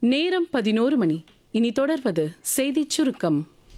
நேரம் பதினோரு மணி இனி தொடர்வது செய்திச் சுருக்கம்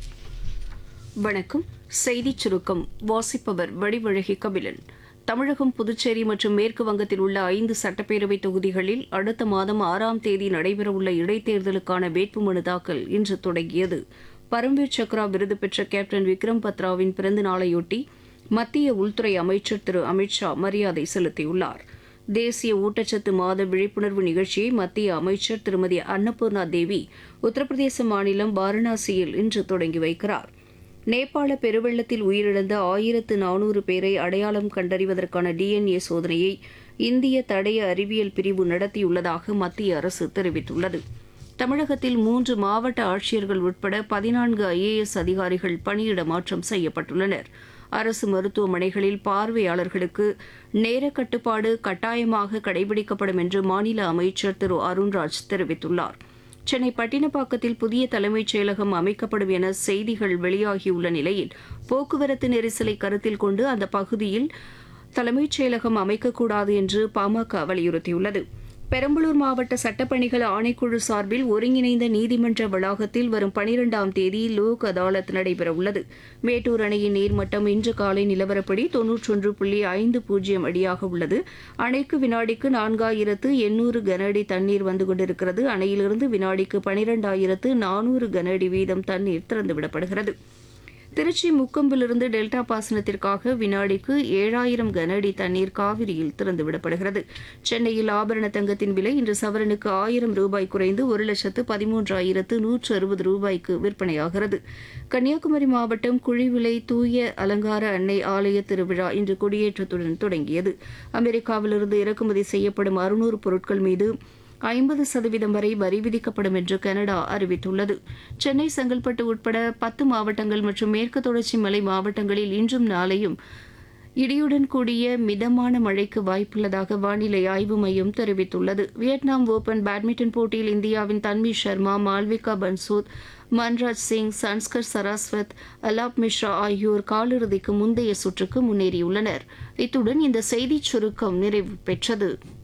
வணக்கம் செய்திச் சுருக்கம் வாசிப்பவர் வடிவழகி கபிலன் தமிழகம் புதுச்சேரி மற்றும் மேற்கு வங்கத்தில் உள்ள ஐந்து சட்டப்பேரவை தொகுதிகளில் அடுத்த மாதம் ஆறாம் தேதி நடைபெறவுள்ள இடைத்தேர்தலுக்கான வேட்புமனு தாக்கல் இன்று தொடங்கியது பரம்வீர் சக்ரா விருது பெற்ற கேப்டன் விக்ரம் பத்ராவின் பிறந்த நாளையொட்டி மத்திய உள்துறை அமைச்சர் திரு அமித்ஷா மரியாதை செலுத்தியுள்ளார் தேசிய ஊட்டச்சத்து மாத விழிப்புணர்வு நிகழ்ச்சியை மத்திய அமைச்சர் திருமதி அன்னபூர்ணா தேவி உத்தரப்பிரதேச மாநிலம் வாரணாசியில் இன்று தொடங்கி வைக்கிறார் நேபாள பெருவெள்ளத்தில் உயிரிழந்த ஆயிரத்து நானூறு பேரை அடையாளம் கண்டறிவதற்கான டிஎன்ஏ சோதனையை இந்திய தடய அறிவியல் பிரிவு நடத்தியுள்ளதாக மத்திய அரசு தெரிவித்துள்ளது தமிழகத்தில் மூன்று மாவட்ட ஆட்சியர்கள் உட்பட பதினான்கு ஐஏஎஸ் அதிகாரிகள் பணியிட மாற்றம் செய்யப்பட்டுள்ளனர் அரசு மருத்துவமனைகளில் பார்வையாளர்களுக்கு நேர கட்டுப்பாடு கட்டாயமாக கடைபிடிக்கப்படும் என்று மாநில அமைச்சர் திரு அருண்ராஜ் தெரிவித்துள்ளார் சென்னை பட்டினப்பாக்கத்தில் புதிய தலைமைச் செயலகம் அமைக்கப்படும் என செய்திகள் வெளியாகியுள்ள நிலையில் போக்குவரத்து நெரிசலை கருத்தில் கொண்டு அந்த பகுதியில் தலைமைச் செயலகம் அமைக்கக்கூடாது என்று பாமக வலியுறுத்தியுள்ளது பெரம்பலூர் மாவட்ட சட்டப்பணிகள் ஆணைக்குழு சார்பில் ஒருங்கிணைந்த நீதிமன்ற வளாகத்தில் வரும் பனிரெண்டாம் தேதி லோக் அதாலத் நடைபெறவுள்ளது மேட்டூர் அணையின் நீர்மட்டம் இன்று காலை நிலவரப்படி தொன்னூற்றொன்று புள்ளி ஐந்து பூஜ்ஜியம் அடியாக உள்ளது அணைக்கு வினாடிக்கு நான்காயிரத்து எண்ணூறு கன அடி தண்ணீர் வந்து கொண்டிருக்கிறது அணையிலிருந்து வினாடிக்கு பனிரெண்டாயிரத்து நானூறு கன அடி வீதம் தண்ணீர் திறந்துவிடப்படுகிறது திருச்சி முக்கொம்பிலிருந்து டெல்டா பாசனத்திற்காக வினாடிக்கு ஏழாயிரம் கன அடி தண்ணீர் காவிரியில் திறந்துவிடப்படுகிறது சென்னையில் ஆபரண தங்கத்தின் விலை இன்று சவரனுக்கு ஆயிரம் ரூபாய் குறைந்து ஒரு லட்சத்து பதிமூன்றாயிரத்து நூற்று அறுபது ரூபாய்க்கு விற்பனையாகிறது கன்னியாகுமரி மாவட்டம் குழிவிலை தூய அலங்கார அன்னை ஆலய திருவிழா இன்று கொடியேற்றத்துடன் தொடங்கியது அமெரிக்காவிலிருந்து இறக்குமதி செய்யப்படும் அறுநூறு பொருட்கள் மீது ஐம்பது சதவீதம் வரை வரி விதிக்கப்படும் என்று கனடா அறிவித்துள்ளது சென்னை செங்கல்பட்டு உட்பட பத்து மாவட்டங்கள் மற்றும் மேற்கு தொடர்ச்சி மலை மாவட்டங்களில் இன்றும் நாளையும் இடியுடன் கூடிய மிதமான மழைக்கு வாய்ப்புள்ளதாக வானிலை ஆய்வு மையம் தெரிவித்துள்ளது வியட்நாம் ஓபன் பேட்மிண்டன் போட்டியில் இந்தியாவின் தன்வி சர்மா மால்விகா பன்சோத் மன்ராஜ் சிங் சன்ஸ்கர் சரஸ்வத் அலாப் மிஸ்ரா ஆகியோர் காலிறுதிக்கு முந்தைய சுற்றுக்கு முன்னேறியுள்ளனர் இத்துடன் இந்த செய்திச் சுருக்கம் நிறைவு பெற்றது